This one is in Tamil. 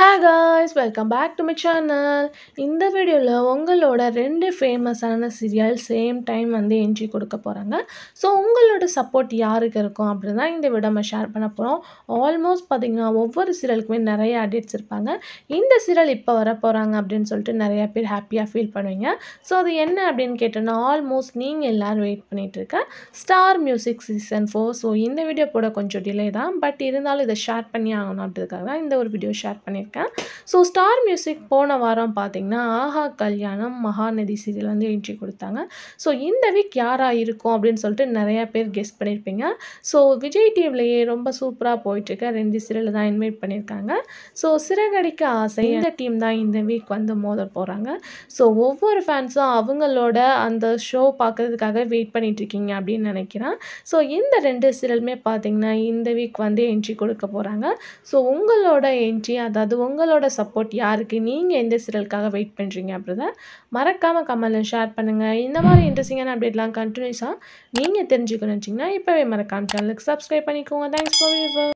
hi guys welcome back to my channel இந்த வீடியோவில் உங்களோட ரெண்டு ஃபேமஸான சீரியல் சேம் டைம் வந்து என்ட்ரி கொடுக்க போகிறாங்க ஸோ உங்களோட சப்போர்ட் யாருக்கு இருக்கும் அப்படின்னு தான் இந்த வீடியோ நம்ம ஷேர் பண்ண போகிறோம் ஆல்மோஸ்ட் பார்த்தீங்கன்னா ஒவ்வொரு சீரியலுக்குமே நிறைய அப்டேட்ஸ் இருப்பாங்க இந்த சீரியல் இப்போ வர போகிறாங்க அப்படின்னு சொல்லிட்டு நிறைய பேர் ஹாப்பியாக ஃபீல் பண்ணுவீங்க ஸோ அது என்ன அப்படின்னு கேட்டோன்னா ஆல்மோஸ்ட் நீங்கள் எல்லோரும் வெயிட் பண்ணிகிட்டு இருக்க Star Music season four so இந்த வீடியோ போட கொஞ்சம் டிலே தான் பட் இருந்தாலும் இதை ஷேர் பண்ணி ஆகணும் அப்படின்றதுக்காக தான் இந்த ஒரு வீடியோ ஷேர் பண்ணியிருக்கேன் ஸோ ஸ்டார் மியூசிக் போன வாரம் பார்த்தீங்கன்னா ஆஹா கல்யாணம் மகாநதி சீரியல் வந்து என்ட்ரி கொடுத்தாங்க ஸோ இந்த வீக் யாராக இருக்கும் அப்படின்னு சொல்லிட்டு நிறையா பேர் கெஸ் பண்ணியிருப்பீங்க ஸோ விஜய் டிவிலேயே ரொம்ப சூப்பராக போயிட்டுருக்க ரெண்டு சீரியல் தான் இன்வைட் பண்ணியிருக்காங்க ஸோ சிறகடிக்க ஆசை இந்த டீம் தான் இந்த வீக் வந்து மோத போகிறாங்க ஸோ ஒவ்வொரு ஃபேன்ஸும் அவங்களோட அந்த ஷோ பார்க்கறதுக்காக வெயிட் பண்ணிட்டு இருக்கீங்க அப்படின்னு நினைக்கிறேன் ஸோ இந்த ரெண்டு சீரியலுமே பார்த்தீங்கன்னா இந்த வீக் வந்து என்ட்ரி கொடுக்க போகிறாங்க ஸோ உங்களோட என்ட்ரி அதாவது உங்களோட சப்போர்ட் யாருக்கு நீங்கள் எந்த சீரியலுக்காக வெயிட் பண்ணுறீங்க அப்படின்றத மறக்காமல் கமெண்ட்டில் ஷேர் பண்ணுங்கள் இந்த மாதிரி இன்ட்ரெஸ்டிங்கான அப்டேட்லாம் கண்டினியூஸாக நீங்கள் தெரிஞ்சுக்கணும் வச்சிங்கன்னா இப்போவே மறக்காம சேனலுக்கு சப்ஸ்கிரைப் பண்ணிக்கோங்க தேங்க்ஸ் ஃபார்